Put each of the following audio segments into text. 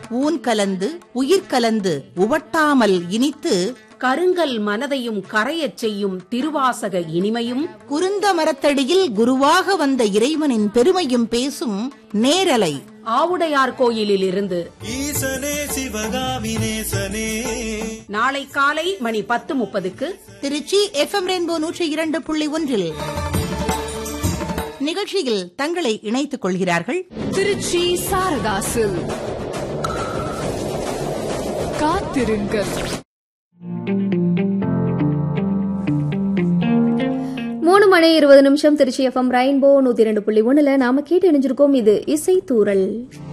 ஊன் கலந்து உயிர் கலந்து உவட்டாமல் இனித்து கருங்கல் மனதையும் கரையச் செய்யும் திருவாசக இனிமையும் குருந்த மரத்தடியில் குருவாக வந்த இறைவனின் பெருமையும் பேசும் நேரலை ஆவுடையார் கோயிலில் இருந்து ஈசனே சிவகாமினேசனே நாளை காலை மணி பத்து முப்பதுக்கு திருச்சி எஃப்எம் ரெயின்போ நூற்றி இரண்டு புள்ளி ஒன்றில் நிகழ்ச்சியில் தங்களை இணைத்துக் கொள்கிறார்கள் திருச்சி சாரதாசு காத்திருங்கள் மூணு மணி இருபது நிமிஷம் திருச்சி எஃப்எம் ரெயின்போ நூத்தி ரெண்டு புள்ளி ஒண்ணுல நாம கேட்டு இணைஞ்சிருக்கோம் இது இசை தூரல்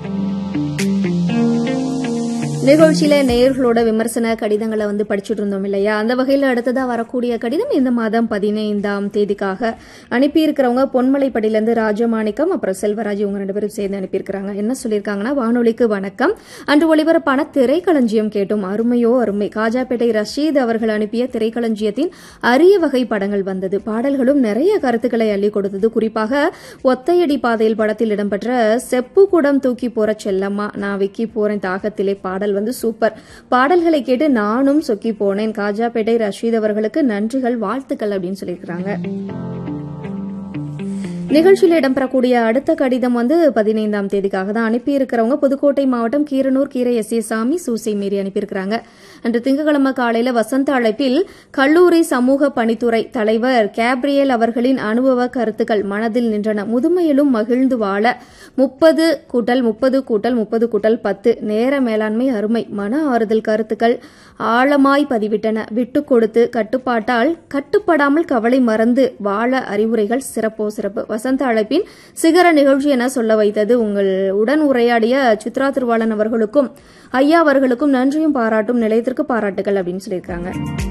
நிகழ்ச்சியில நேயர்களோட விமர்சன கடிதங்களை வந்து படிச்சுட்டு இருந்தோம் இல்லையா அந்த வகையில அடுத்ததா வரக்கூடிய கடிதம் இந்த மாதம் பதினைந்தாம் தேதிக்காக அனுப்பியிருக்கிறவங்க பொன்மலைப்படியிலிருந்து ராஜமாணிக்கம் அப்புறம் செல்வராஜ் இவங்க ரெண்டு பேரும் சேர்ந்து அனுப்பியிருக்கிறாங்க என்ன சொல்லியிருக்காங்கன்னா வானொலிக்கு வணக்கம் அன்று ஒளிபரப்பான திரைக்களஞ்சியம் கேட்டும் அருமையோ அருமை காஜாப்பேட்டை ரஷீத் அவர்கள் அனுப்பிய திரைக்களஞ்சியத்தின் அரிய வகை படங்கள் வந்தது பாடல்களும் நிறைய கருத்துக்களை அள்ளி கொடுத்தது குறிப்பாக ஒத்தையடி பாதையில் படத்தில் இடம்பெற்ற செப்பு குடம் தூக்கி போற செல்லம்மா நான் விக்கி போறேன் தாகத்திலே பாடல் வந்து சூப்பர் பாடல்களை கேட்டு நானும் சொக்கி போனேன் காஜாப்பேட்டை ரஷீத் அவர்களுக்கு நன்றிகள் வாழ்த்துக்கள் அப்படின்னு சொல்லியிருக்கிறாங்க நிகழ்ச்சியில் இடம்பெறக்கூடிய அடுத்த கடிதம் வந்து பதினைந்தாம் தேதிக்காக தான் அனுப்பியிருக்கிறவங்க புதுக்கோட்டை மாவட்டம் கீரனூர் கீரை எஸ் ஏ சாமி சூசை மீறி அனுப்பியிருக்கிறாங்க அன்று திங்கட்கிழமை காலையில வசந்த அழைப்பில் கல்லூரி சமூக பணித்துறை தலைவர் கேப்ரியல் அவர்களின் அனுபவ கருத்துக்கள் மனதில் நின்றன முதுமையிலும் மகிழ்ந்து வாழ முப்பது கூட்டல் முப்பது கூட்டல் முப்பது கூட்டல் பத்து நேர மேலாண்மை அருமை மன ஆறுதல் கருத்துக்கள் ஆழமாய் பதிவிட்டன விட்டுக் கொடுத்து கட்டுப்பாட்டால் கட்டுப்படாமல் கவலை மறந்து வாழ அறிவுரைகள் சிறப்போ சிறப்பு வசந்த அழைப்பின் சிகர நிகழ்ச்சி என சொல்ல வைத்தது உங்கள் உடன் உரையாடிய சித்ரா திருவாளன் அவர்களுக்கும் ஐயா அவர்களுக்கும் நன்றியும் பாராட்டும் நிலையத்திற்கு பாராட்டுகள் அப்படின்னு சொல்லியிருக்காங்க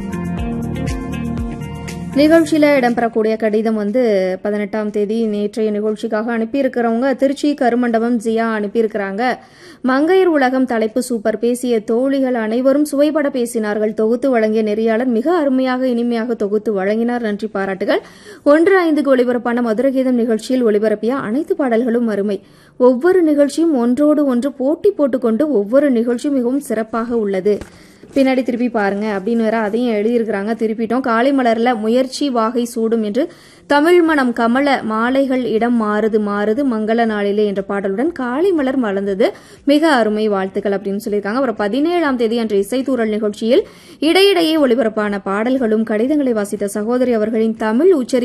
நிகழ்ச்சியில இடம்பெறக்கூடிய கடிதம் வந்து பதினெட்டாம் தேதி நேற்றைய நிகழ்ச்சிக்காக அனுப்பியிருக்கிறவங்க திருச்சி கருமண்டபம் ஜியா அனுப்பியிருக்கிறாங்க மங்கையர் உலகம் தலைப்பு சூப்பர் பேசிய தோழிகள் அனைவரும் சுவைபட பேசினார்கள் தொகுத்து வழங்கிய நெறியாளர் மிக அருமையாக இனிமையாக தொகுத்து வழங்கினார் நன்றி பாராட்டுகள் ஒன்று ஐந்துக்கு ஒளிபரப்பான மதுரகீதம் நிகழ்ச்சியில் ஒளிபரப்பிய அனைத்து பாடல்களும் அருமை ஒவ்வொரு நிகழ்ச்சியும் ஒன்றோடு ஒன்று போட்டி போட்டுக்கொண்டு ஒவ்வொரு நிகழ்ச்சியும் மிகவும் சிறப்பாக உள்ளது பின்னாடி திருப்பி பாருங்க அப்படின்னு வேற அதையும் எழுதியிருக்கிறாங்க திருப்பிட்டோம் காலை மலர்ல முயற்சி வாகை சூடும் என்று தமிழ் மனம் கமல மாலைகள் இடம் மாறுது மாறுது மங்கள நாளிலே என்ற பாடலுடன் காலை மலர் மலர்ந்தது மிக அருமை வாழ்த்துக்கள் அப்படின்னு சொல்லியிருக்காங்க அப்புறம் பதினேழாம் தேதி அன்று இசைத்தூரல் நிகழ்ச்சியில் இடையிடையே ஒளிபரப்பான பாடல்களும் கடிதங்களை வாசித்த சகோதரி அவர்களின் தமிழ் உச்சரி